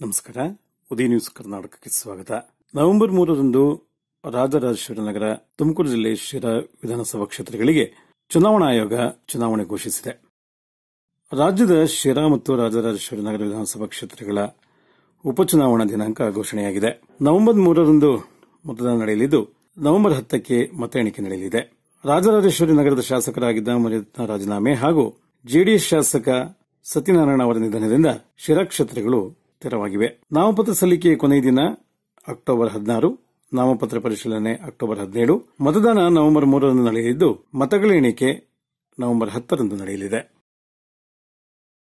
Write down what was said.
ನಮಸ್ಕಾರ ಉದಯ ನ್ಯೂಸ್ ಕರ್ನಾಟಕಕ್ಕೆ ಸ್ವಾಗತ ನವೆಂಬರ್ ಮೂರರಂದು ರಾಜರಾಜೇಶ್ವರಿ ನಗರ ತುಮಕೂರು ಜಿಲ್ಲೆ ಶಿರಾ ವಿಧಾನಸಭಾ ಕ್ಷೇತ್ರಗಳಿಗೆ ಚುನಾವಣಾ ಆಯೋಗ ಚುನಾವಣೆ ಘೋಷಿಸಿದೆ ರಾಜ್ಯದ ಶಿರಾ ಮತ್ತು ರಾಜರಾಜೇಶ್ವರಿ ನಗರ ವಿಧಾನಸಭಾ ಕ್ಷೇತ್ರಗಳ ಉಪಚುನಾವಣಾ ದಿನಾಂಕ ಘೋಷಣೆಯಾಗಿದೆ ನವೆಂಬರ್ ಮೂರರಂದು ಮತದಾನ ನಡೆಯಲಿದ್ದು ನವೆಂಬರ್ ಹತ್ತಕ್ಕೆ ಮತ ಎಣಿಕೆ ನಡೆಯಲಿದೆ ರಾಜರಾಜೇಶ್ವರಿ ನಗರದ ಶಾಸಕರಾಗಿದ್ದ ಮರಿಯತ್ನ ರಾಜೀನಾಮೆ ಹಾಗೂ ಜೆಡಿಎಸ್ ಶಾಸಕ ಸತ್ಯನಾರಾಯಣ ಅವರ ನಿಧನದಿಂದ ಶಿರಾ ಕ್ಷೇತ್ರಗಳು ತೆರವಾಗಿವೆ ನಾಮಪತ್ರ ಸಲ್ಲಿಕೆಯ ಕೊನೆಯ ದಿನ ಅಕ್ಟೋಬರ್ ಹದಿನಾರು ನಾಮಪತ್ರ ಪರಿಶೀಲನೆ ಅಕ್ಟೋಬರ್ ಹದಿನೇಳು ಮತದಾನ ನವೆಂಬರ್ ಮೂರರಂದು ನಡೆಯಲಿದ್ದು ಮತಗಳ ಎಣಿಕೆ ನವೆಂಬರ್ ಹತ್ತರಂದು ನಡೆಯಲಿದೆ